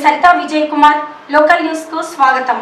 Sarita Vijay Kumar local news కు స్వాగతం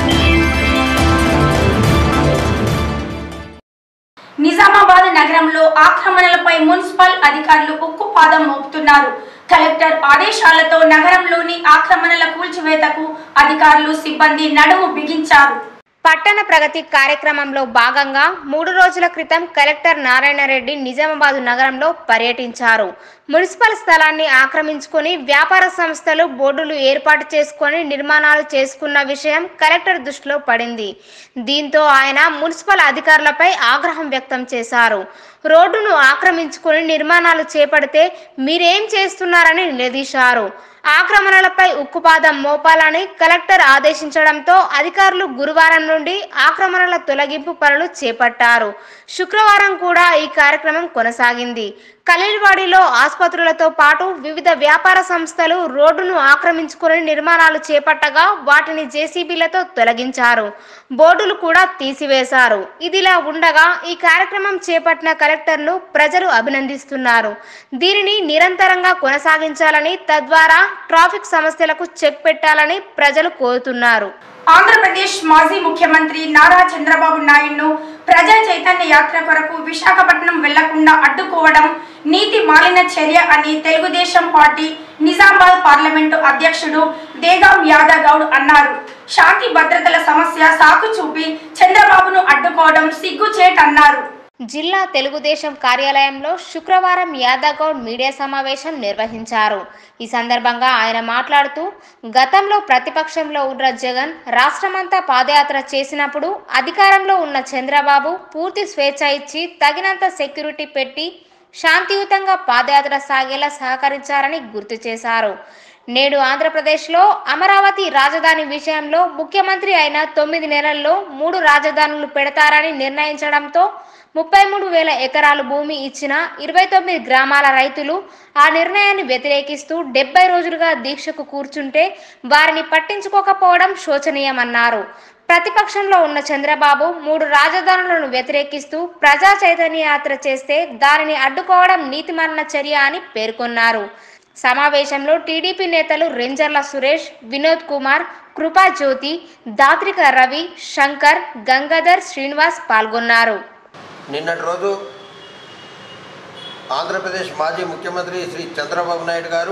నిజామాబాద్ నగరంలో ఆక్రమణలపై మున్సిపల్ అధికారులు ఉక్కుపాదం మోపుతున్నారు కలెక్టర్ ఆదేశాలతో నగరంలోని ఆక్రమణల కూల్చివేతకు అధికారులు సిబ్బంది నడుము బిగించారు పట్టణ ప్రగతి కార్యక్రమంలో భాగంగా మూడు రోజుల క్రితం కలెక్టర్ నారాయణరెడ్డి నిజామాబాద్ నగరంలో పర్యటించారు మున్సిపల్ స్థలాన్ని ఆక్రమించుకొని వ్యాపార సంస్థలు బోర్డులు ఏర్పాటు చేసుకొని నిర్మాణాలు చేసుకున్న విషయం కలెక్టర్ దృష్టిలో పడింది దీంతో ఆయన మున్సిపల్ అధికారులపై ఆగ్రహం వ్యక్తం చేశారు రోడ్డును ఆక్రమించుకొని నిర్మాణాలు చేపడితే మీరేం చేస్తున్నారని నిలదీశారు ఆక్రమణలపై ఉక్కుపాదం మోపాలని కలెక్టర్ ఆదేశించడంతో అధికారులు గురువారం నుండి ఆక్రమణల తొలగింపు పనులు చేపట్టారు శుక్రవారం కూడా ఈ కార్యక్రమం కొనసాగింది కలీల్వాడిలో ఆసుపత్రులతో పాటు వివిధ వ్యాపార సంస్థలు రోడ్డును ఆక్రమించుకొని నిర్మాణాలు చేపట్టగా వాటిని జేసీబీలతో తొలగించారు బోర్డులు కూడా తీసివేశారు ఇదిలా ఉండగా ఈ కార్యక్రమం చేపట్టిన కలెక్టర్ను ప్రజలు అభినందిస్తున్నారు దీనిని నిరంతరంగా కొనసాగించాలని తద్వారా ట్రాఫిక్ సమస్యలకు చెక్ పెట్టాలని ప్రజలు కోరుతున్నారు ఆంధ్రప్రదేశ్ మాజీ ముఖ్యమంత్రి నారా చంద్రబాబు నాయుడును ప్రజా చైతన్య యాత్ర కొరకు విశాఖపట్నం వెళ్లకుండా అడ్డుకోవడం నీతి మాలిన చర్య అని తెలుగుదేశం పార్టీ నిజామాబాద్ పార్లమెంటు అధ్యక్షుడు దేగాం యాదవ్ గౌడ్ అన్నారు శాంతి భద్రతల సమస్య సాకు చూపి చంద్రబాబును అడ్డుకోవడం సిగ్గుచేటన్నారు జిల్లా తెలుగుదేశం కార్యాలయంలో శుక్రవారం యాదగౌడ్ మీడియా సమావేశం నిర్వహించారు ఈ సందర్భంగా ఆయన మాట్లాడుతూ గతంలో ప్రతిపక్షంలో ఉన్న జగన్ రాష్ట్రమంతా పాదయాత్ర చేసినప్పుడు అధికారంలో ఉన్న చంద్రబాబు పూర్తి స్వేచ్ఛ ఇచ్చి తగినంత సెక్యూరిటీ పెట్టి శాంతియుతంగా పాదయాత్ర సాగేలా సహకరించారని గుర్తు చేశారు నేడు ఆంధ్రప్రదేశ్లో అమరావతి రాజధాని విషయంలో ముఖ్యమంత్రి అయిన తొమ్మిది నెలల్లో మూడు రాజధానులు పెడతారని నిర్ణయించడంతో ముప్పై మూడు వేల ఎకరాలు భూమి ఇచ్చిన ఇరవై తొమ్మిది గ్రామాల రైతులు ఆ నిర్ణయాన్ని వ్యతిరేకిస్తూ డెబ్బై రోజులుగా దీక్షకు కూర్చుంటే వారిని పట్టించుకోకపోవడం శోచనీయమన్నారు ప్రతిపక్షంలో ఉన్న చంద్రబాబు మూడు రాజధానులను వ్యతిరేకిస్తూ ప్రజా చైతన్య యాత్ర చేస్తే దానిని అడ్డుకోవడం నీతిమరణ చర్య అని పేర్కొన్నారు సమావేశంలో టీడీపీ నేతలు రెంజర్ల సురేష్ వినోద్ కుమార్ కృపా జ్యోతి దాత్రిక రవి శంకర్ గంగాధర్ శ్రీనివాస్ పాల్గొన్నారు నిన్నటి రోజు ఆంధ్రప్రదేశ్ మాజీ ముఖ్యమంత్రి శ్రీ చంద్రబాబు నాయుడు గారు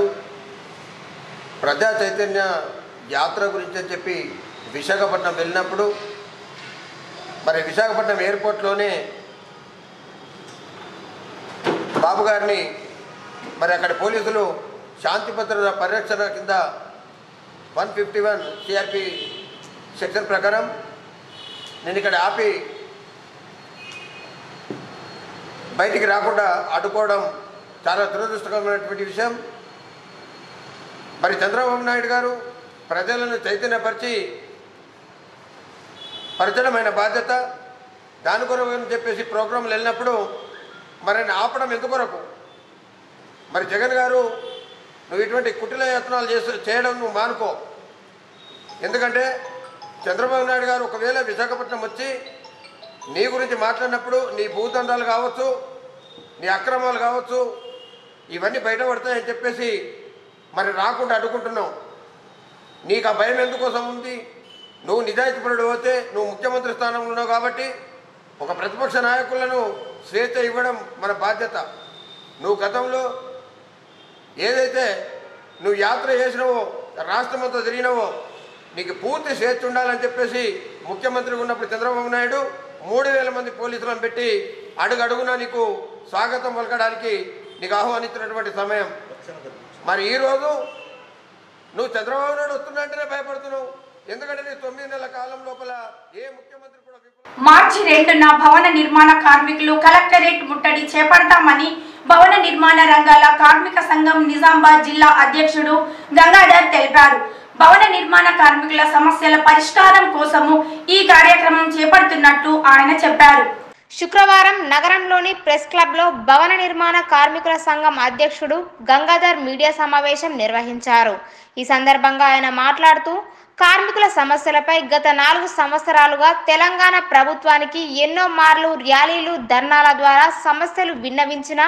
ప్రజా చైతన్య యాత్ర గురించి అని చెప్పి విశాఖపట్నం వెళ్ళినప్పుడు మరి విశాఖపట్నం ఎయిర్పోర్ట్లోనే బాబు గారిని మరి అక్కడ పోలీసులు శాంతి భద్రత పరిరక్షణ కింద one fifty one CRP section ప్రకారం నేను ఇక్కడ ఆపి బయటికి రాకుండా అడ్డుకోవడం చాలా దురదృష్టకరమైనటువంటి విషయం మరి చంద్రబాబు నాయుడు గారు ప్రజలను చైతన్యపరిచి పరిచయమైన బాధ్యత దాని కొరకు అని చెప్పేసి ప్రోగ్రాంలు వెళ్ళినప్పుడు మరి ఆయన ఆపడం ఎందుకొరకు మరి జగన్ గారు నువ్వు ఇటువంటి కుటిల యత్నాలు చేసి చేయడం నువ్వు మానుకో ఎందుకంటే చంద్రబాబు నాయుడు గారు ఒకవేళ విశాఖపట్నం వచ్చి నీ గురించి మాట్లాడినప్పుడు నీ భూతండాలు కావచ్చు నీ అక్రమాలు కావచ్చు ఇవన్నీ బయటపడతాయని చెప్పేసి మరి రాకుండా అడ్డుకుంటున్నావు నీకు ఆ భయం ఎందుకోసం ఉంది నువ్వు నిజాయితీపరుడు పోతే నువ్వు ముఖ్యమంత్రి స్థానంలో ఉన్నావు కాబట్టి ఒక ప్రతిపక్ష నాయకులను స్వేచ్ఛ ఇవ్వడం మన బాధ్యత నువ్వు గతంలో ఏదైతే నువ్వు యాత్ర చేసినావో రాష్ట్రమంతా తిరిగినావో నీకు పూర్తి స్వేచ్ఛ ఉండాలని చెప్పేసి ముఖ్యమంత్రి ఉన్నప్పుడు చంద్రబాబు నాయుడు మూడు వేల మంది పోలీసులను పెట్టి అడుగు అడుగునా నీకు స్వాగతం పలకడానికి నీకు ఆహ్వానించినటువంటి సమయం మరి ఈరోజు నువ్వు చంద్రబాబు నాయుడు వస్తున్నట్టునే భయపడుతున్నావు ఎందుకంటే నీ తొమ్మిది నెలల కాలం లోపల ఏ ముఖ్యమంత్రి కూడా విఫలం మార్చి రెండున భవన నిర్మాణ కార్మికులు కలెక్టరేట్ ముట్టడి చేపడతామని భవన నిర్మాణ రంగాల కార్మిక సంఘం నిజామాబాద్ జిల్లా అధ్యక్షుడు గంగాధర్ తెలిపారు భవన నిర్మాణ కార్మికుల సమస్యల పరిష్కారం కోసము ఈ కార్యక్రమం చేపడుతున్నట్టు ఆయన చెప్పారు శుక్రవారం నగరంలోని ప్రెస్ క్లబ్లో భవన నిర్మాణ కార్మికుల సంఘం అధ్యక్షుడు గంగాధర్ మీడియా సమావేశం నిర్వహించారు ఈ సందర్భంగా ఆయన మాట్లాడుతూ కార్మికుల సమస్యలపై గత నాలుగు సంవత్సరాలుగా తెలంగాణ ప్రభుత్వానికి ఎన్నో మార్లు ర్యాలీలు ధర్నాల ద్వారా సమస్యలు విన్నవించినా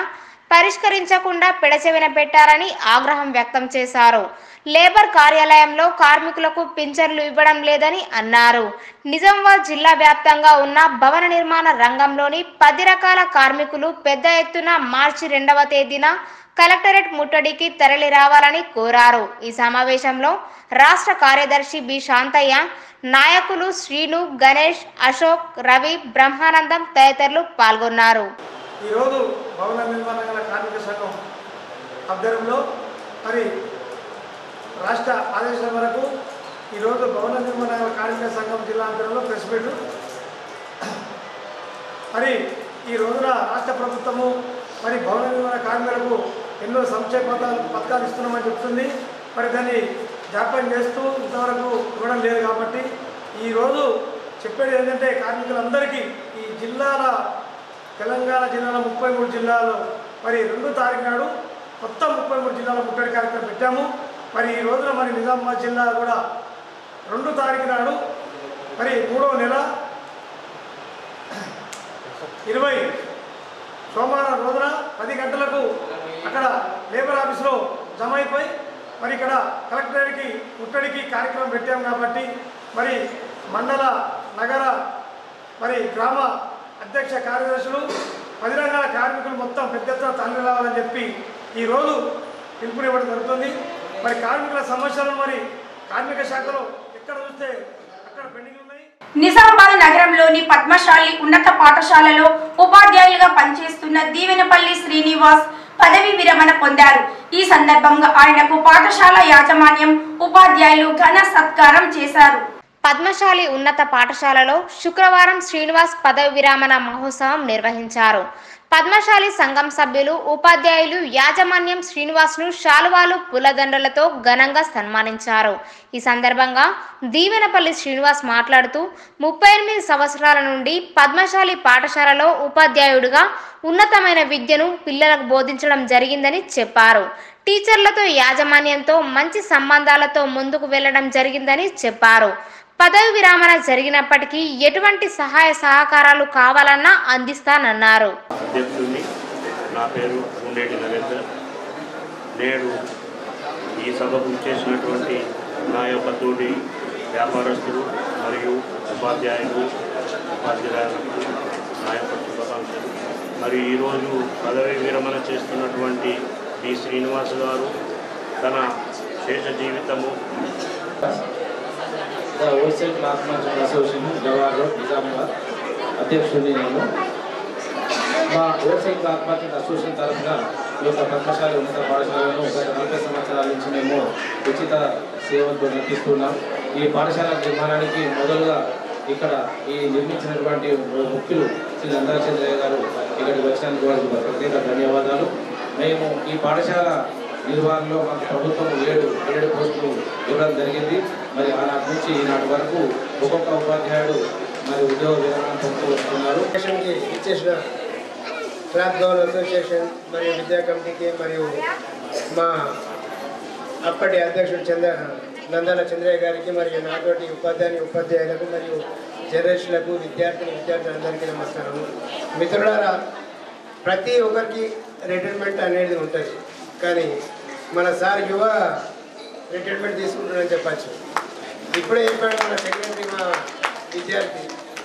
పరిష్కరించకుండా పెడచెవిన పెట్టారని ఆగ్రహం వ్యక్తం చేశారు లేబర్ కార్యాలయంలో కార్మికులకు పింఛన్లు ఇవ్వడం లేదని అన్నారు నిజామాబాద్ జిల్లా వ్యాప్తంగా ఉన్న భవన నిర్మాణ రంగంలోని పది రకాల కార్మికులు పెద్ద ఎత్తున మార్చి రెండవ తేదీన కలెక్టరేట్ ముట్టడికి తరలి రావాలని కోరారు ఈ సమావేశంలో రాష్ట్ర కార్యదర్శి బి శాంతయ్య నాయకులు శ్రీను గణేష్ అశోక్ రవి బ్రహ్మానందం తదితరులు పాల్గొన్నారు ఈరోజు భవన నిర్మాణ గల కార్మిక సంఘం ఆధ్వర్యంలో మరి రాష్ట్ర ఆదేశాల మేరకు ఈరోజు భవన నిర్మాణ గల కార్మిక సంఘం జిల్లా ఆధ్వర్యంలో ప్రెస్ మీట్ మరి ఈ రోజున రాష్ట్ర ప్రభుత్వము మరి భవన నిర్మాణ కార్మికులకు ఎన్నో సంక్షేమ పథకాలు పథకాలు ఇస్తున్నామని చెప్తుంది మరి దాన్ని జాప్యం చేస్తూ ఇంతవరకు ఇవ్వడం లేదు కాబట్టి ఈరోజు చెప్పేది ఏంటంటే కార్మికులందరికీ ఈ జిల్లాల తెలంగాణ జిల్లాలో ముప్పై మూడు జిల్లాలో మరి రెండు తారీఖు నాడు మొత్తం ముప్పై మూడు జిల్లాల ముట్టడి కార్యక్రమం పెట్టాము మరి ఈ రోజున మరి నిజామాబాద్ జిల్లా కూడా రెండు తారీఖు నాడు మరి మూడవ నెల ఇరవై సోమవారం రోజున పది గంటలకు అక్కడ లేబర్ ఆఫీస్లో జమ అయిపోయి మరి ఇక్కడ కలెక్టరేట్కి ముట్టడికి కార్యక్రమం పెట్టాం కాబట్టి మరి మండల నగర మరి గ్రామ అధ్యక్ష కార్యదర్శులు పది రంగాల కార్మికులు మొత్తం పెద్ద ఎత్తున తరలి రావాలని చెప్పి ఈరోజు పిలుపునివ్వడం జరుగుతుంది మరి కార్మికుల సమస్యలను మరి కార్మిక శాఖలో ఎక్కడ చూస్తే అక్కడ పెండింగ్ ఉన్నాయి నిజామాబాద్ నగరంలోని పద్మశాలి ఉన్నత పాఠశాలలో ఉపాధ్యాయులుగా పనిచేస్తున్న దీవెనపల్లి శ్రీనివాస్ పదవి విరమణ పొందారు ఈ సందర్భంగా ఆయనకు పాఠశాల యాజమాన్యం ఉపాధ్యాయులు ఘన సత్కారం చేశారు పద్మశాలి ఉన్నత పాఠశాలలో శుక్రవారం శ్రీనివాస్ పదవి విరామణ మహోత్సవం నిర్వహించారు పద్మశాలి సంఘం సభ్యులు ఉపాధ్యాయులు యాజమాన్యం శ్రీనివాస్ను శాలువాలు పూలదండలతో ఘనంగా సన్మానించారు ఈ సందర్భంగా దీవెనపల్లి శ్రీనివాస్ మాట్లాడుతూ ముప్పై ఎనిమిది సంవత్సరాల నుండి పద్మశాలి పాఠశాలలో ఉపాధ్యాయుడిగా ఉన్నతమైన విద్యను పిల్లలకు బోధించడం జరిగిందని చెప్పారు టీచర్లతో యాజమాన్యంతో మంచి సంబంధాలతో ముందుకు వెళ్లడం జరిగిందని చెప్పారు పదవి విరామణ జరిగినప్పటికీ ఎటువంటి సహాయ సహకారాలు కావాలన్నా అందిస్తానన్నారు అధ్యక్షుడిని నా పేరు ఉండేటి నరేందర్ నేడు ఈ సభకు చేసినటువంటి నా యొక్క తోటి వ్యాపారస్తులు మరియు ఉపాధ్యాయులు ఉపాధ్యాయులకు నా యొక్క శుభాకాంక్షలు మరి ఈరోజు పదవి విరమణ చేస్తున్నటువంటి డి శ్రీనివాస్ గారు తన శేష జీవితము the wholesale cloth market association Jawahar road Nizamabad అధ్యక్షుడిని నేను మా హోల్సేల్ క్లాత్ మార్కెట్ అసోసియేషన్ తరఫున ఈ యొక్క పద్మశాలి ఉన్నత పాఠశాలను గత నలభై సంవత్సరాల నుంచి మేము ఉచిత సేవలతో నడిపిస్తున్నాం ఈ పాఠశాల నిర్మాణానికి మొదలుగా ఇక్కడ ఈ నిర్మించినటువంటి ముఖ్యులు శ్రీ నందరచంద్రయ్య గారు ఇక్కడికి వచ్చినందుకు వారికి ప్రత్యేక ధన్యవాదాలు మేము ఈ పాఠశాల నిర్వహణలో మాకు ప్రభుత్వం ఏడు ఏడు పోస్టులు ఇవ్వడం జరిగింది మరి ఆనాటి నుంచి ఈనాటి వరకు ఒక్కొక్క ఉపాధ్యాయుడు మరి ఉద్యోగ విరమణ పొందుతూ వస్తున్నారు అసోసియేషన్కి ఇచ్చేసిన క్లాత్ గౌన్ అసోసియేషన్ మరియు విద్యా కమిటీకి మరియు మా అప్పటి అధ్యక్షుడు చంద్ర నందాల చంద్రయ్య గారికి మరియు నాతోటి ఉపాధ్యాయుని ఉపాధ్యాయులకు మరియు జర్నలిస్టులకు విద్యార్థిని విద్యార్థులందరికీ నమస్కారం మిత్రులారా ప్రతి ఒక్కరికి రిటైర్మెంట్ అనేది ఉంటుంది కానీ మన సార్ యువ రిటైర్మెంట్ తీసుకుంటారని చెప్పచ్చు ఇప్పుడే చెప్పాడు మన సెక్రటరీ మా విద్యార్థి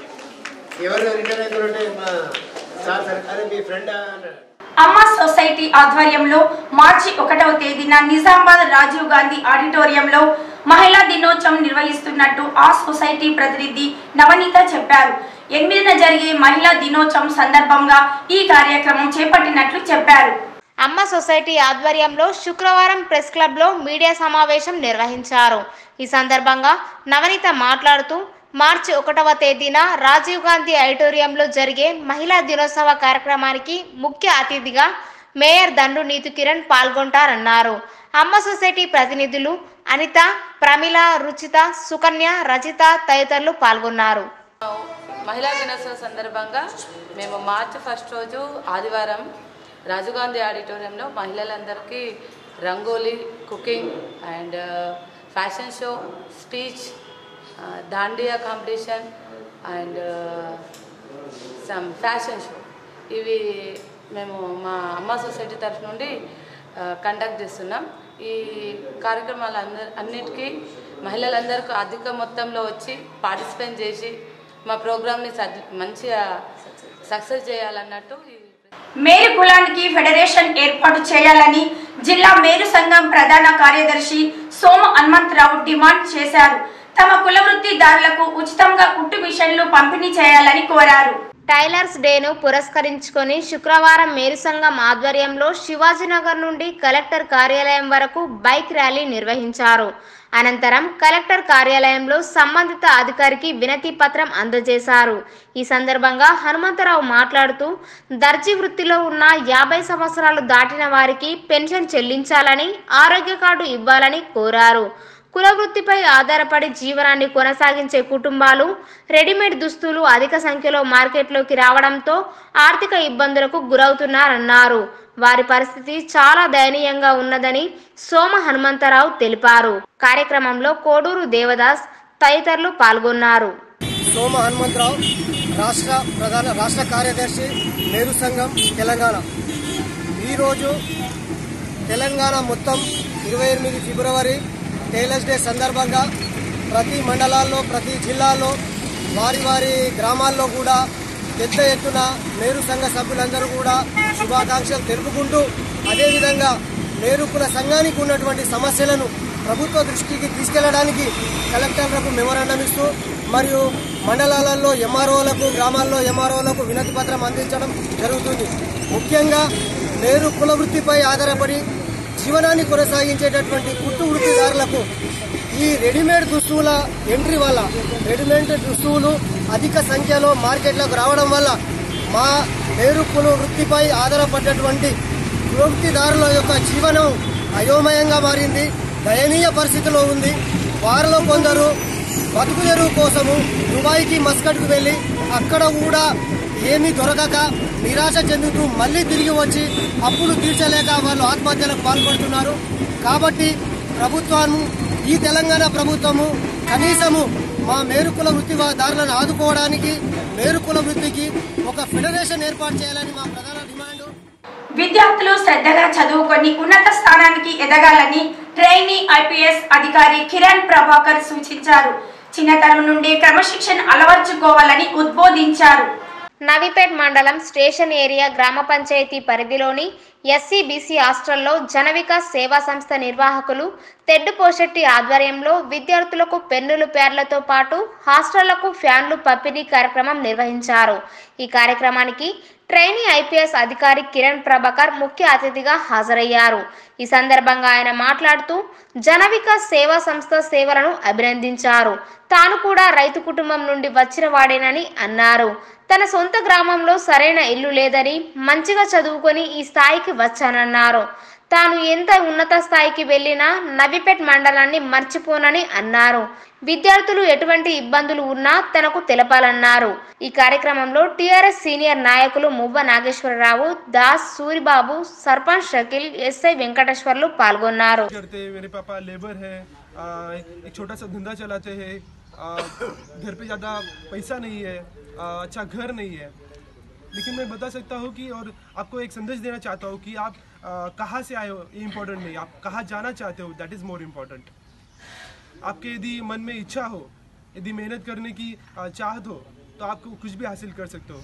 ఎవరు రిటైర్ అవుతారంటే మా సార్ సార్ అరే మీ ఫ్రెండా అన్నాడు అమ్మ సొసైటీ ఆధ్వర్యంలో మార్చి ఒకటవ తేదీన నిజామాబాద్ రాజీవ్ గాంధీ ఆడిటోరియంలో మహిళా దినోత్సవం నిర్వహిస్తున్నట్టు ఆ సొసైటీ ప్రతినిధి నవనీత చెప్పారు ఎనిమిదిన జరిగే మహిళా దినోత్సవం సందర్భంగా ఈ కార్యక్రమం చేపట్టినట్లు చెప్పారు అమ్మ సొసైటీ ఆధ్వర్యంలో శుక్రవారం ప్రెస్ క్లబ్లో మీడియా సమావేశం నిర్వహించారు ఈ సందర్భంగా నవనీత మాట్లాడుతూ మార్చి ఒకటవ తేదీన రాజీవ్ గాంధీ ఆడిటోరియంలో జరిగే మహిళా దినోత్సవ కార్యక్రమానికి ముఖ్య అతిథిగా మేయర్ దండు నీతు కిరణ్ పాల్గొంటారన్నారు అమ్మ సొసైటీ ప్రతినిధులు అనిత ప్రమిళ రుచిత సుకన్య రచిత తదితరులు పాల్గొన్నారు మహిళా దినోత్సవం సందర్భంగా మేము మార్చి ఫస్ట్ రోజు ఆదివారం రాజీవ్ గాంధీ ఆడిటోరియంలో మహిళలందరికీ rangoli cooking and fashion show speech dandiya competition and some fashion show ఇవి మేము మా అమ్మ సొసైటీ తరఫు నుండి కండక్ట్ చేస్తున్నాం ఈ కార్యక్రమాలు అందరు అన్నిటికీ మహిళలందరికీ అధిక మొత్తంలో వచ్చి పార్టిసిపేట్ చేసి మా ప్రోగ్రామ్ని సద్ మంచిగా సక్సెస్ చేయాలన్నట్టు ఈ మేరు కులానికి ఫెడరేషన్ ఏర్పాటు చేయాలని జిల్లా మేరు సంఘం ప్రధాన కార్యదర్శి సోమ హనుమంతరావు డిమాండ్ చేశారు తమ కుల వృత్తిదారులకు ఉచితంగా కుట్టు మిషన్లు పంపిణీ చేయాలని కోరారు టైలర్స్ డేను పురస్కరించుకొని శుక్రవారం మేరు సంఘం ఆధ్వర్యంలో శివాజీనగర్ నుండి కలెక్టర్ కార్యాలయం వరకు బైక్ ర్యాలీ నిర్వహించారు అనంతరం కలెక్టర్ కార్యాలయంలో సంబంధిత అధికారికి వినతి పత్రం అందజేశారు ఈ సందర్భంగా హనుమంతరావు మాట్లాడుతూ దర్జీ వృత్తిలో ఉన్న యాభై సంవత్సరాలు దాటిన వారికి పెన్షన్ చెల్లించాలని ఆరోగ్య కార్డు ఇవ్వాలని కోరారు కుల వృత్తిపై ఆధారపడి జీవనాన్ని కొనసాగించే కుటుంబాలు రెడీమేడ్ దుస్తులు అధిక సంఖ్యలో మార్కెట్లోకి రావడంతో ఆర్థిక ఇబ్బందులకు గురవుతున్నారన్నారు వారి పరిస్థితి చాలా దయనీయంగా ఉన్నదని సోమ హనుమంతరావు తెలిపారు కార్యక్రమంలో కోడూరు దేవదాస్ తదితరులు పాల్గొన్నారు సోమ హనుమంతరావు రాష్ట్ర ప్రధాన రాష్ట్ర కార్యదర్శి మేరు సంఘం తెలంగాణ ఈరోజు తెలంగాణ మొత్తం ఇరవై ఎనిమిది ఫిబ్రవరి టైలర్స్ డే సందర్భంగా ప్రతి మండలాల్లో ప్రతి జిల్లాలో వారి వారి గ్రామాల్లో కూడా పెద్ద ఎత్తున మేరు సంఘ సభ్యులందరూ కూడా శుభాకాంక్షలు తెలుపుకుంటూ అదేవిధంగా మేరు కుల సంఘానికి ఉన్నటువంటి సమస్యలను ప్రభుత్వ దృష్టికి తీసుకెళ్లడానికి కలెక్టర్లకు మెమోరాండం ఇస్తూ మరియు మండలాలలో ఎంఆర్ఓలకు గ్రామాల్లో ఎంఆర్ఓలకు వినతి పత్రం అందించడం జరుగుతుంది ముఖ్యంగా మేరు కుల వృత్తిపై ఆధారపడి జీవనాన్ని కొనసాగించేటటువంటి కుట్టు వృత్తిదారులకు ఈ రెడీమేడ్ దుస్తువుల ఎంట్రీ వల్ల రెడీమేడ్ దుస్తువులు అధిక సంఖ్యలో మార్కెట్లోకి రావడం వల్ల మా మేరు కుల వృత్తిపై ఆధారపడ్డటువంటి వృత్తిదారుల యొక్క జీవనం అయోమయంగా మారింది దయనీయ పరిస్థితిలో ఉంది వారిలో కొందరు బతుకు తెరువు కోసము దుబాయ్కి మస్కట్కు వెళ్ళి అక్కడ కూడా ఏమీ దొరకక నిరాశ చెందుతూ మళ్ళీ తిరిగి వచ్చి అప్పులు తీర్చలేక వాళ్ళు ఆత్మహత్యలకు పాల్పడుతున్నారు కాబట్టి ప్రభుత్వము ఈ తెలంగాణ ప్రభుత్వము కనీసము మా మేరుకుల వృత్తిదారులను ఆదుకోవడానికి మేరుకుల వృత్తికి ఒక ఫెడరేషన్ ఏర్పాటు చేయాలని మా ప్రధాన డిమాండ్ విద్యార్థులు శ్రద్ధగా చదువుకొని ఉన్నత స్థానానికి ఎదగాలని ట్రైనీ ఐపీఎస్ అధికారి కిరణ్ ప్రభాకర్ సూచించారు చిన్నతనం నుండి క్రమశిక్షణ అలవర్చుకోవాలని ఉద్బోధించారు నవిపేట్ మండలం స్టేషన్ ఏరియా గ్రామ పంచాయతీ పరిధిలోని ఎస్సీ బీసీ హాస్టల్లో జనవికాస్ సేవా సంస్థ నిర్వాహకులు తెడ్డు పోషెట్టి ఆధ్వర్యంలో విద్యార్థులకు పెన్నులు పేర్లతో పాటు హాస్టళ్లకు ఫ్యాన్లు పంపిణీ కార్యక్రమం నిర్వహించారు ఈ కార్యక్రమానికి ట్రైనీ ఐపీఎస్ అధికారి కిరణ్ ప్రభాకర్ ముఖ్య అతిథిగా హాజరయ్యారు ఈ సందర్భంగా ఆయన మాట్లాడుతూ జనవికాస్ సేవా సంస్థ సేవలను అభినందించారు తాను కూడా రైతు కుటుంబం నుండి వచ్చిన వాడేనని అన్నారు తన సొంత గ్రామంలో సరైన ఇల్లు లేదని మంచిగా చదువుకొని ఈ స్థాయికి వచ్చానన్నారు తాను ఎంత ఉన్నత స్థాయికి వెళ్ళినా నవిపేట్ మండలాన్ని మర్చిపోనని అన్నారు విద్యార్థులు ఎటువంటి ఇబ్బందులు ఉన్నా తనకు తెలపాలన్నారు ఈ కార్యక్రమంలో టీఆర్ఎస్ సీనియర్ నాయకులు మువ్వ నాగేశ్వరరావు దాస్ సూరిబాబు సర్పంచ్ షకీల్ ఎస్ఐ వెంకటేశ్వర్లు పాల్గొన్నారు करते हैं मेरे पापा लेबर है आ, एक छोटा सा धंधा चलाते हैं आ, घर पे ज़्यादा पैसा नहीं है आ, अच्छा घर नहीं है लेकिन मैं बता सकता हूँ कि और आपको एक संदेश देना चाहता हूँ कि आप आ, कहाँ से आए हो ये इम्पोर्टेंट नहीं आप कहाँ जाना चाहते हो दैट इज़ मोर इम्पोर्टेंट आपके यदि मन में इच्छा हो यदि मेहनत करने की आ, चाहत हो तो आपको कुछ भी हासिल कर सकते हो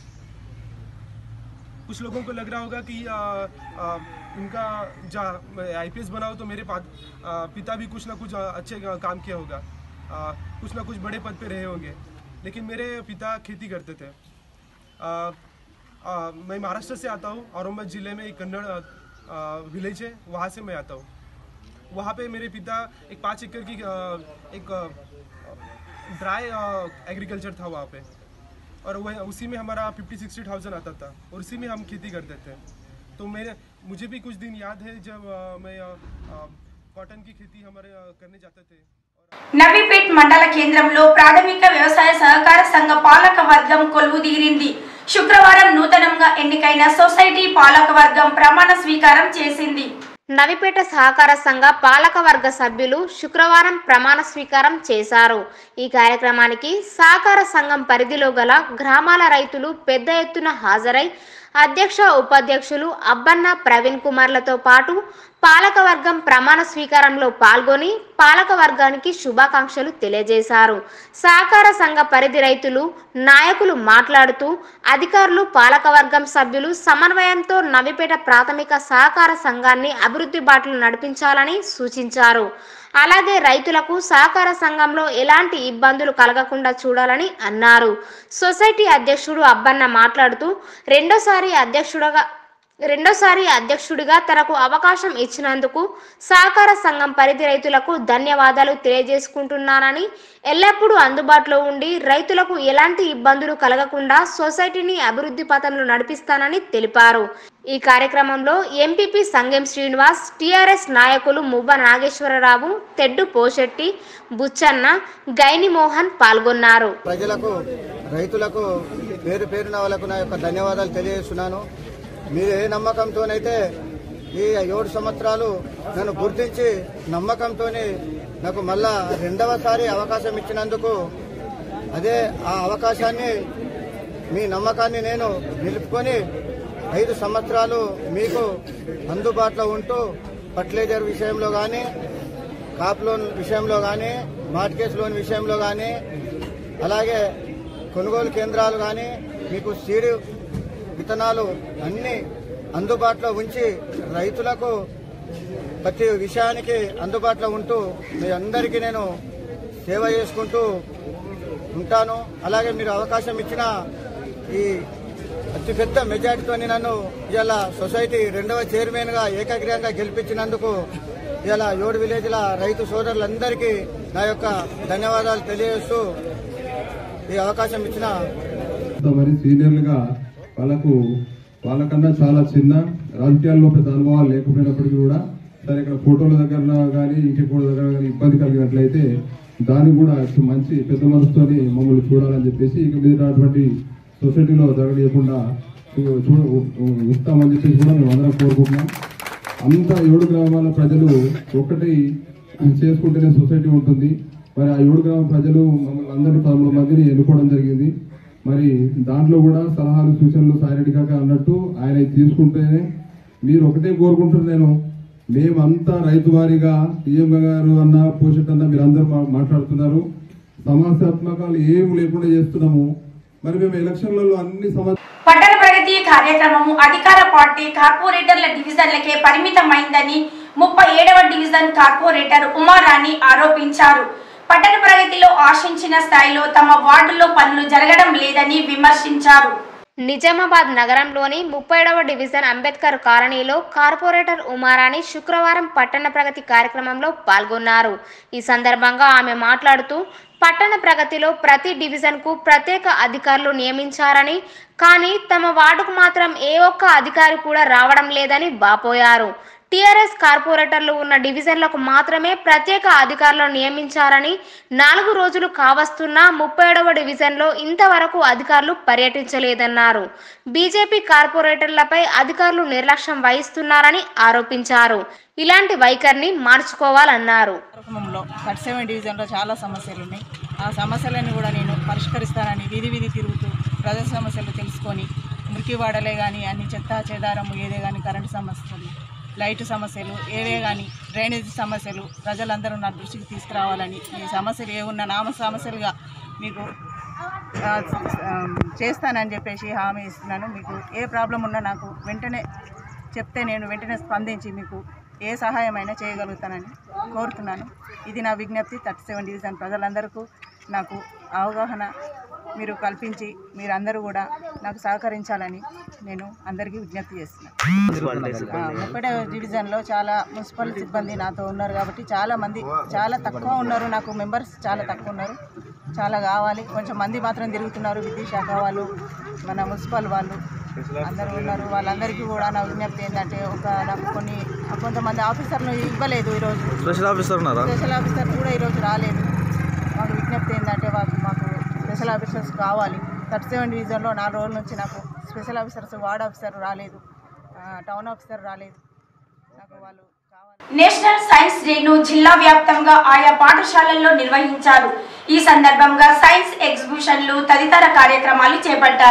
कुछ लोगों को लग रहा होगा कि आ, आ, इनका जा आईपीएस बनाओ तो मेरे पा- आ, पिता भी कुछ ना कुछ आ, अच्छे का- काम किया होगा आ, कुछ ना कुछ बड़े पद पे रहे होंगे लेकिन मेरे पिता खेती करते थे आ, आ, मैं महाराष्ट्र से आता हूँ औरंगाबाद ज़िले में एक कन्नड़ विलेज है वहाँ से मैं आता हूँ वहाँ पे मेरे पिता एक पाँच एकड़ की आ, एक ड्राई एग्रीकल्चर था वहाँ पे और वह उसी में हमारा फिफ्टी सिक्सटी थाउजेंड आता था और उसी में हम खेती करते थे तो मेरे मुझे भी कुछ दिन याद है जब आ, मैं कॉटन की खेती हमारे आ, करने जाते थे నవీపేట్ మండల కేంద్రంలో ప్రాథమిక వ్యవసాయ సహకార సంఘ పాలక వర్గం కొలువు తీరింది శుక్రవారం నూతనంగా ఎన్నికైన సొసైటీ పాలక వర్గం ప్రమాణ స్వీకారం చేసింది నవిపేట సహకార సంఘ పాలకవర్గ సభ్యులు శుక్రవారం ప్రమాణ స్వీకారం చేశారు ఈ కార్యక్రమానికి సహకార సంఘం పరిధిలో గల గ్రామాల రైతులు పెద్ద ఎత్తున హాజరై అధ్యక్ష ఉపాధ్యక్షులు అబ్బన్న ప్రవీణ్ కుమార్లతో పాటు పాలకవర్గం ప్రమాణ స్వీకారంలో పాల్గొని పాలకవర్గానికి శుభాకాంక్షలు తెలియజేశారు సహకార సంఘ పరిధి రైతులు నాయకులు మాట్లాడుతూ అధికారులు పాలకవర్గం సభ్యులు సమన్వయంతో నవిపేట ప్రాథమిక సహకార సంఘాన్ని అభివృద్ధి బాటలు నడిపించాలని సూచించారు అలాగే రైతులకు సహకార సంఘంలో ఎలాంటి ఇబ్బందులు కలగకుండా చూడాలని అన్నారు సొసైటీ అధ్యక్షుడు అబ్బన్న మాట్లాడుతూ రెండోసారి అధ్యక్షుడుగా రెండోసారి అధ్యక్షుడిగా తనకు అవకాశం ఇచ్చినందుకు సహకార సంఘం పరిధి రైతులకు ధన్యవాదాలు తెలియజేసుకుంటున్నానని ఎల్లప్పుడూ అందుబాటులో ఉండి రైతులకు ఎలాంటి ఇబ్బందులు కలగకుండా సొసైటీని అభివృద్ధి పథంలో నడిపిస్తానని తెలిపారు ఈ కార్యక్రమంలో ఎంపీపీ సంగెం శ్రీనివాస్ టీఆర్ఎస్ నాయకులు మువ్వ నాగేశ్వరరావు తెడ్డు పోషెట్టి బుచ్చన్న గైని మోహన్ పాల్గొన్నారు ప్రజలకు రైతులకు పేరు పేరున వాళ్ళకు నా యొక్క ధన్యవాదాలు తెలియజేస్తున్నాను మీరు ఏ నమ్మకంతోనైతే ఈ ఏడు సంవత్సరాలు నన్ను గుర్తించి నమ్మకంతో నాకు మళ్ళా రెండవసారి అవకాశం ఇచ్చినందుకు అదే ఆ అవకాశాన్ని మీ నమ్మకాన్ని నేను నిలుపుకొని ఐదు సంవత్సరాలు మీకు అందుబాటులో ఉంటూ ఫర్టిలైజర్ విషయంలో కానీ కాప్ లోన్ విషయంలో కానీ మార్కెట్ లోన్ విషయంలో కానీ అలాగే కొనుగోలు కేంద్రాలు కానీ మీకు సీడ్ విత్తనాలు అన్ని అందుబాటులో ఉంచి రైతులకు ప్రతి విషయానికి అందుబాటులో ఉంటూ మీ అందరికీ నేను సేవ చేసుకుంటూ ఉంటాను అలాగే మీరు అవకాశం ఇచ్చిన ఈ అతిపెద్ద మెజార్టీతో నన్ను ఇవాళ సొసైటీ రెండవ చైర్మన్ గా ఏకగ్రీయంగా గెలిపించినందుకు ఇవాళ ఏడు విలేజ్ల రైతు సోదరులందరికీ నా యొక్క ధన్యవాదాలు తెలియజేస్తూ ఈ అవకాశం ఇచ్చిన మరి సీనియర్లుగా వాళ్ళకు వాళ్ళకన్నా చాలా చిన్న రాజకీయాల్లో పెద్ద అనుభవాలు లేకపోయినప్పటికీ కూడా సరే ఇక్కడ ఫోటోల దగ్గర కానీ ఇంకెక్కడ దగ్గర కానీ ఇబ్బంది కలిగినట్లయితే దాన్ని కూడా మంచి పెద్ద మనసుతోని మమ్మల్ని చూడాలని చెప్పేసి ఇక మీద అటువంటి సొసైటీలో జరగలేకుండా చూ- చూ ఇస్తామని చెప్పేసి కూడా మేము అందరం కోరుకుంటున్నాం అంతా ఏడు గ్రామాల ప్రజలు ఒక్కటి చేసుకుంటేనే సొసైటీ ఉంటుంది మరి ఆ ఏడు గ్రామ ప్రజలు మమ్మల్ని అందరినీ పదమూడు మందిని ఎన్నుకోవడం జరిగింది మరి దాంట్లో కూడా సలహాలు సూచనలు సాయిరెడ్డి కాక అన్నట్టు ఆయన తీసుకుంటేనే మీరు ఒకటే కోరుకుంటున్నారు నేను మేమంతా రైతు వారీగా సీఎం గారు అన్న పోషట్ అన్న మీరు అందరూ మా- మాట్లాడుతున్నారు సమస్యాత్మకాలు ఏం లేకుండా చేస్తున్నాము మరి మేము ఎలక్షన్లలో అన్ని సమస్య పట్టణ ప్రగతి కార్యక్రమం అధికార పార్టీ కార్పొరేటర్ల డివిజన్లకే పరిమితమైందని ముప్పై ఏడవ డివిజన్ కార్పొరేటర్ ఉమారాణి ఆరోపించారు పట్టణ ప్రగతిలో ఆశించిన స్థాయిలో తమ వార్డులో పనులు జరగడం లేదని విమర్శించారు నిజామాబాద్ నగరంలోని ముప్పైడవ డివిజన్ అంబేద్కర్ కాలనీలో కార్పొరేటర్ ఉమారాణి శుక్రవారం పట్టణ ప్రగతి కార్యక్రమంలో పాల్గొన్నారు ఈ సందర్భంగా ఆమె మాట్లాడుతూ పట్టణ ప్రగతిలో ప్రతి డివిజన్కు ప్రత్యేక అధికారులు నియమించారని కానీ తమ వార్డుకు మాత్రం ఏ ఒక్క అధికారి కూడా రావడం లేదని బాపోయారు టీఆర్ఎస్ కార్పొరేటర్లు ఉన్న డివిజన్లకు మాత్రమే ప్రత్యేక అధికారులను నియమించారని నాలుగు రోజులు కావస్తున్నా ముప్పైడవ డివిజన్లో ఇంతవరకు అధికారులు పర్యటించలేదన్నారు బీజేపీ కార్పొరేటర్లపై అధికారులు నిర్లక్ష్యం వహిస్తున్నారని ఆరోపించారు ఇలాంటి వైఖరిని మార్చుకోవాలన్నారు కార్యక్రమంలో థర్టీ సెవెన్ డివిజన్లో చాలా సమస్యలు ఉన్నాయి ఆ సమస్యలన్నీ కూడా నేను పరిష్కరిస్తానని వీధి వీధి తిరుగుతూ ప్రజల సమస్యలు తెలుసుకొని మురికివాడలే కానీ అన్ని చెత్త చెదారము ఏదే కానీ కరెంటు సమస్యలు లైట్ సమస్యలు ఏవే కానీ డ్రైనేజ్ సమస్యలు ప్రజలందరూ నా దృష్టికి తీసుకురావాలని ఈ సమస్యలు ఏ ఉన్న నామ సమస్యలుగా మీకు ఆ, ఆ, చేస్తానని చెప్పేసి హామీ ఇస్తున్నాను మీకు ఏ ప్రాబ్లం ఉన్నా నాకు వెంటనే చెప్తే నేను వెంటనే స్పందించి మీకు ఏ సహాయమైనా చేయగలుగుతానని కోరుతున్నాను ఇది నా విజ్ఞప్తి థర్టీ సెవెన్ డివిజన్ ప్రజలందరికీ నాకు అవగాహన మీరు కల్పించి మీరందరూ కూడా నాకు సహకరించాలని నేను అందరికీ విజ్ఞప్తి చేస్తున్నాను ఆ, ముప్పై డివిజన్లో చాలా మున్సిపల్ సిబ్బంది నాతో ఉన్నారు కాబట్టి చాలా మంది చాలా తక్కువ ఉన్నారు నాకు మెంబర్స్ చాలా తక్కువ ఉన్నారు చాలా కావాలి కొంచెం మంది మాత్రం తిరుగుతున్నారు విద్యుత్ శాఖ వాళ్ళు మన మున్సిపల్ వాళ్ళు అందరూ ఉన్నారు వాళ్ళందరికీ కూడా నా విజ్ఞప్తి ఏంటంటే ఒక నాకు కొన్ని కొంతమంది ఆఫీసర్లు ఇవ్వలేదు ఈరోజు స్పెషల్ ఆఫీసర్ ఉన్నారా స్పెషల్ ఆఫీసర్ కూడా ఈరోజు రాలేదు మాకు విజ్ఞప్తి ఏంటంటే మాకు మాకు స్పెషల్ ఆఫీసర్స్ కావాలి థర్టీ సెవెన్ డివిజన్లో నాలుగు రోజుల నుంచి నాకు స్పెషల్ ఆఫీసర్స్ వార్డ్ ఆఫీసర్ రాలేదు ఆ, టౌన్ ఆఫీసర్ రాలేదు నాకు వాళ్ళు నేషనల్ సైన్స్ డేను జిల్లా వ్యాప్తంగా ఆయా పాఠశాలల్లో నిర్వహించారు ఈ సందర్భంగా సైన్స్ ఎగ్జిబిషన్లు తదితర కార్యక్రమాలు చేపట్టారు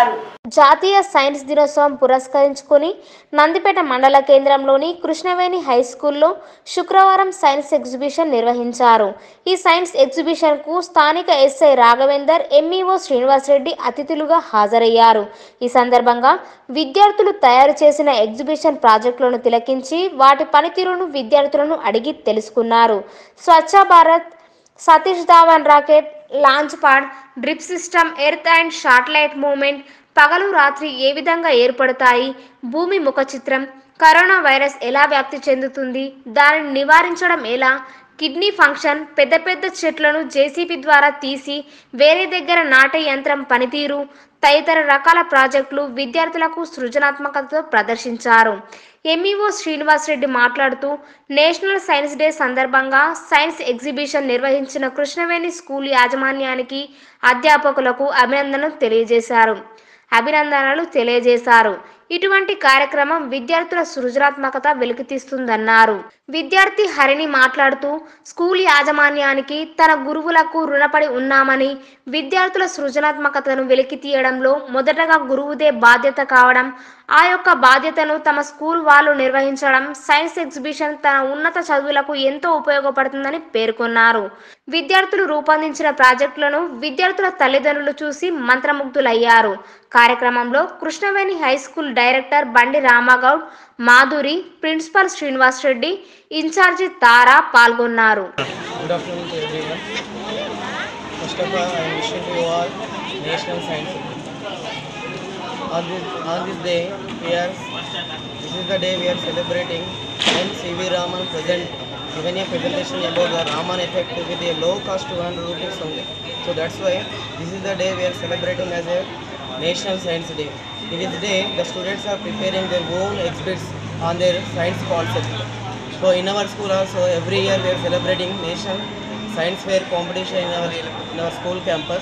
జాతీయ సైన్స్ దినోత్సవం పురస్కరించుకుని నందిపేట మండల కేంద్రంలోని కృష్ణవేణి హై స్కూల్లో శుక్రవారం సైన్స్ ఎగ్జిబిషన్ నిర్వహించారు ఈ సైన్స్ ఎగ్జిబిషన్కు స్థానిక ఎస్ఐ రాఘవేందర్ ఎంఈఓ శ్రీనివాసరెడ్డి అతిథులుగా హాజరయ్యారు ఈ సందర్భంగా విద్యార్థులు తయారు చేసిన ఎగ్జిబిషన్ ప్రాజెక్టులను తిలకించి వాటి పనితీరును విద్యార్థులను అడిగి తెలుసుకున్నారు Swachh Bharat Satish Dhawan rocket launch pad drip system earth and satellite moment పగలు రాత్రి ఏ విధంగా ఏర్పడతాయి భూమి ముఖ చిత్రం కరోనా వైరస్ ఎలా వ్యాప్తి చెందుతుంది దానిని నివారించడం ఎలా కిడ్నీ ఫంక్షన్ పెద్ద పెద్ద చెట్లను జేసీబీ ద్వారా తీసి వేరే దగ్గర నాటే యంత్రం పనితీరు తదితర రకాల ప్రాజెక్టులు విద్యార్థులకు సృజనాత్మకతతో ప్రదర్శించారు ఎంఈఓ శ్రీనివాస్ రెడ్డి మాట్లాడుతూ నేషనల్ సైన్స్ డే సందర్భంగా సైన్స్ ఎగ్జిబిషన్ నిర్వహించిన కృష్ణవేణి స్కూల్ యాజమాన్యానికి అధ్యాపకులకు అభినందనలు తెలియజేశారు అభినందనలు తెలియజేశారు ఇటువంటి కార్యక్రమం విద్యార్థుల సృజనాత్మకత వెలికితీస్తుందన్నారు విద్యార్థి హరిణి మాట్లాడుతూ స్కూల్ యాజమాన్యానికి తన గురువులకు రుణపడి ఉన్నామని విద్యార్థుల సృజనాత్మకతను వెలికి తీయడంలో మొదటగా గురువుదే బాధ్యత కావడం ఆ యొక్క బాధ్యతను తమ స్కూల్ వాళ్ళు నిర్వహించడం సైన్స్ ఎగ్జిబిషన్ తన ఉన్నత చదువులకు ఎంతో ఉపయోగపడుతుందని పేర్కొన్నారు విద్యార్థులు రూపొందించిన ప్రాజెక్టులను విద్యార్థుల తల్లిదండ్రులు చూసి మంత్రముగ్ధులయ్యారు కార్యక్రమంలో Krishnaveni high school director Bandi Ramagoud Madhuri principal Srinivas Reddy incharge Tara పాల్గొన్నారు Good afternoon to everyone. First of all, I am wishing you all National Science Day. On this, on this day, we are, this is the day we are celebrating when C.V. Raman present, given a presentation about the Raman effect with a low cost 200 rupees only. So that's why this is the day we are celebrating as a National Science Day. In this day, the students are preparing their own exhibits on their science concept. So in our school also every year we are celebrating National Science Fair competition in our in our school campus.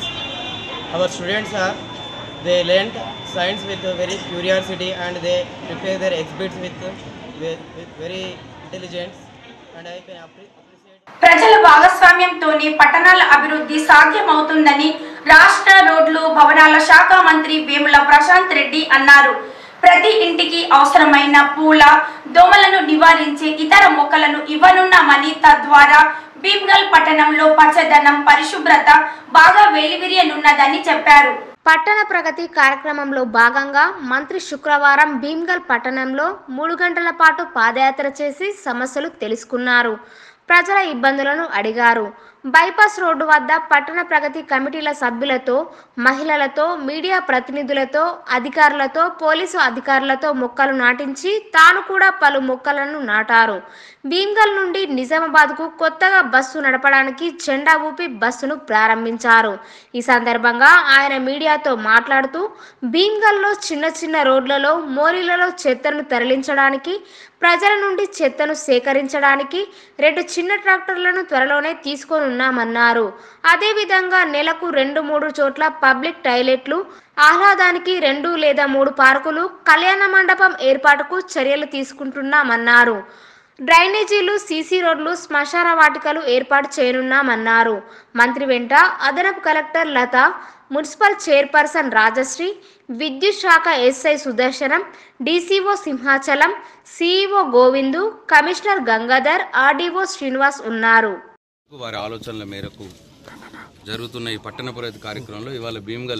Our students are they learnt science with a very curiosity and they prepare their exhibits with, with, with very intelligence and I can appreciate. ప్రజల భాగస్వామ్యంతోనే పట్టణాల అభివృద్ధి సాధ్యమవుతుందని రాష్ట్ర రోడ్లు భవనాల శాఖ మంత్రి వేముల ప్రశాంత్ రెడ్డి అన్నారు ప్రతి ఇంటికి అవసరమైన పూల దోమలను నివారించే ఇతర మొక్కలను ఇవ్వనున్నామని తద్వారా భీమ్గల్ పట్టణంలో పచ్చదనం పరిశుభ్రత బాగా వెలివిరియనున్నదని చెప్పారు పట్టణ ప్రగతి కార్యక్రమంలో భాగంగా మంత్రి శుక్రవారం భీమ్గల్ పట్టణంలో మూడు గంటల పాటు పాదయాత్ర చేసి సమస్యలు తెలుసుకున్నారు ప్రజల ఇబ్బందులను అడిగారు బైపాస్ రోడ్డు వద్ద పట్టణ ప్రగతి కమిటీల సభ్యులతో మహిళలతో మీడియా ప్రతినిధులతో అధికారులతో పోలీసు అధికారులతో మొక్కలు నాటించి తాను కూడా పలు మొక్కలను నాటారు భీమ్గల్ నుండి నిజామాబాద్కు కొత్తగా బస్సు నడపడానికి జెండా ఊపి బస్సును ప్రారంభించారు ఈ సందర్భంగా ఆయన మీడియాతో మాట్లాడుతూ భీమ్గల్లో చిన్న చిన్న రోడ్లలో మోరీలలో చెత్తను తరలించడానికి ప్రజల నుండి చెత్తను సేకరించడానికి రెండు చిన్న ట్రాక్టర్లను త్వరలోనే తీసుకొని ఉన్నామన్నారు అదేవిధంగా నెలకు రెండు మూడు చోట్ల పబ్లిక్ టాయిలెట్లు ఆహ్లాదానికి రెండు లేదా మూడు పార్కులు కళ్యాణ మండపం ఏర్పాటుకు చర్యలు తీసుకుంటున్నామన్నారు డ్రైనేజీలు సీసీ రోడ్లు శ్మశాన వాటికలు ఏర్పాటు చేయనున్నామన్నారు మంత్రి వెంట అదనపు collector Latha municipal chairperson Rajasri విద్యుత్ శాఖ SI Sudarshanam DCO Simhachalam CEO Govindu commissioner Gangadhar RDO Srinivas ఉన్నారు వారి ఆలోచనల మేరకు జరుగుతున్న ఈ పట్టణ ప్రగతి కార్యక్రమంలో ఇవాళ భీమ్గల్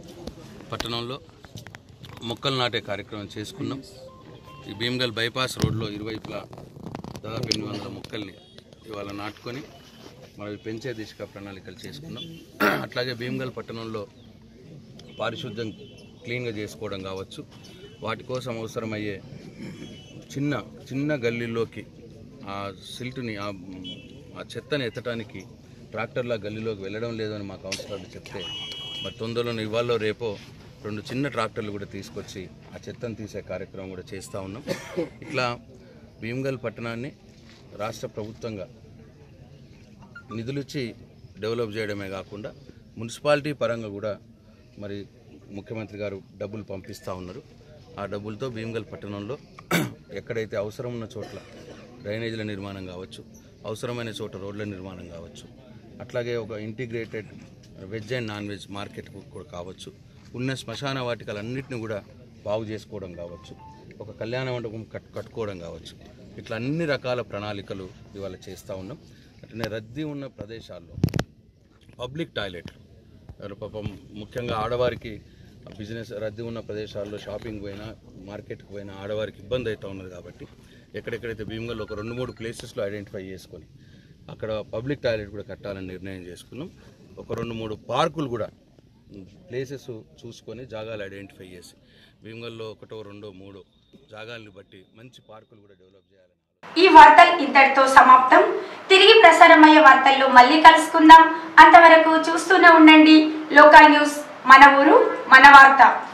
పట్టణంలో మొక్కలు నాటే కార్యక్రమం చేసుకున్నాం ఈ భీమ్గల్ బైపాస్ రోడ్లో ఇరువైపులా దాదాపు ఎనిమిది వందల మొక్కల్ని ఇవాళ నాటుకొని మరి పెంచే దిశగా ప్రణాళికలు చేసుకున్నాం అట్లాగే భీమ్గల్ పట్టణంలో పారిశుద్ధ్యం క్లీన్గా చేసుకోవడం కావచ్చు వాటి కోసం అవసరమయ్యే చిన్న చిన్న గల్లీలోకి ఆ సిల్ట్ని ఆ ఆ చెత్తని ఎత్తడానికి ట్రాక్టర్ల గల్లీలోకి వెళ్ళడం లేదని మా కౌన్సిలర్లు చెప్తే మరి తొందరలో ఇవాళ రేపో రెండు చిన్న ట్రాక్టర్లు కూడా తీసుకొచ్చి ఆ చెత్తను తీసే కార్యక్రమం కూడా చేస్తూ ఉన్నాం ఇట్లా భీమ్గల్ పట్టణాన్ని రాష్ట్ర ప్రభుత్వంగా నిధులిచ్చి డెవలప్ చేయడమే కాకుండా మున్సిపాలిటీ పరంగా కూడా మరి ముఖ్యమంత్రి గారు డబ్బులు పంపిస్తూ ఉన్నారు ఆ డబ్బులతో భీమ్గల్ పట్టణంలో ఎక్కడైతే అవసరం ఉన్న చోట్ల డ్రైనేజీల నిర్మాణం కావచ్చు అవసరమైన చోట రోడ్ల నిర్మాణం కావచ్చు అట్లాగే ఒక integrated veg and non veg market కూడా కావచ్చు ఉన్న శ్మశాన వాటికలన్నింటినీ కూడా బాగు చేసుకోవడం కావచ్చు ఒక కళ్యాణ మండపం కట్ కట్టుకోవడం కావచ్చు ఇట్లా అన్ని రకాల ప్రణాళికలు ఇవాళ చేస్తూ ఉన్నాం అట్లనే రద్దీ ఉన్న ప్రదేశాల్లో పబ్లిక్ టాయిలెట్లు ఎవరు పాపం ముఖ్యంగా ఆడవారికి బిజినెస్ రద్దీ ఉన్న ప్రదేశాల్లో షాపింగ్ పోయినా మార్కెట్కి పోయినా ఆడవారికి ఇబ్బంది అవుతూ ఉన్నది కాబట్టి ఎక్కడెక్కడైతే భీమగల్లో ఒక రెండు మూడు ప్లేసెస్లో ఐడెంటిఫై చేసుకొని అక్కడ పబ్లిక్ టాయిలెట్ కూడా కట్టాలని నిర్ణయం చేసుకున్నాం ఒక రెండు మూడు పార్కులు కూడా ప్లేసెస్ చూసుకొని జాగాలు ఐడెంటిఫై చేసి భీమగల్లో ఒకటో రెండో మూడో జాగాల్ని బట్టి మంచి పార్కులు కూడా డెవలప్ చేయాలి ఈ వార్తలు ఇంతటితో సమాప్తం తిరిగి ప్రసారమయ్యే వార్తల్లో మళ్ళీ కలుసుకుందాం అంతవరకు చూస్తూనే ఉండండి లోకల్ న్యూస్ మన ఊరు మన వార్త